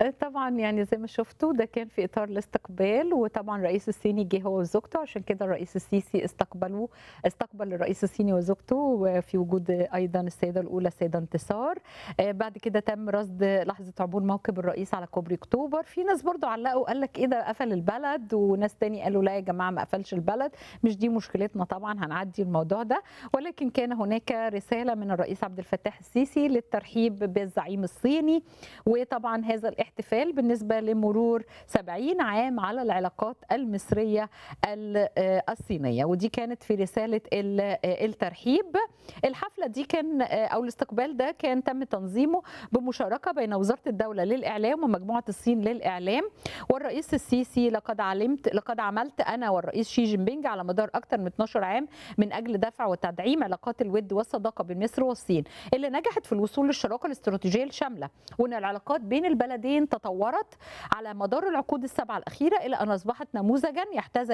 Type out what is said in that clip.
آآ طبعًا يعني زي ما شُفتوا ده كان في إطار الاستقبال، وطبعًا الرئيس الصيني جه هو وزوجته، عشان كده الرئيس السيسي استقبلوه استقبل الرئيس الصيني وزوجته، وفي وجود أيضًا السيدة الأولى السيدة انتصار، آآ بعد كده تم رصد لحظة عبور موكب الرئيس على كوبري أكتوبر، في ناس برضه علّقوا قال لك إيه ده قفل البلد، وناس تاني قالوا لا يا جماعة ما قفلش البلد، مش دي مشكلتنا طبعًا هنعدّي الموضوع ده، ولكن كان هناك رسالة من الرئيس عبد الفتاح السيسي للترحيب بالزعيم الصيني، وطبعًا هذا الاحتفال بالنسبة لمرور 70 عام على العلاقات المصرية ال آآ الصينية، ودي كانت في رسالة ال آآ الترحيب. الحفلة دي كان آآ أو الاستقبال ده كان تم تنظيمه بمشاركة بين وزارة الدولة للإعلام ومجموعة الصين للإعلام، والرئيس السيسي لقد علمت لقد عملت أنا والرئيس شي جين بينج على مدار أكتر من 12 عام من أجل دفع وتدعيم علاقات الوِد والصداقة بين مصر والصين، اللي نجحت في الوصول للشراكة الاستراتيجية الشاملة، وإن العلاقات بين البلدين تطورت على مدار العقود السبعة الأخيرة إلى أن أصبحت نموذجًا يحتذى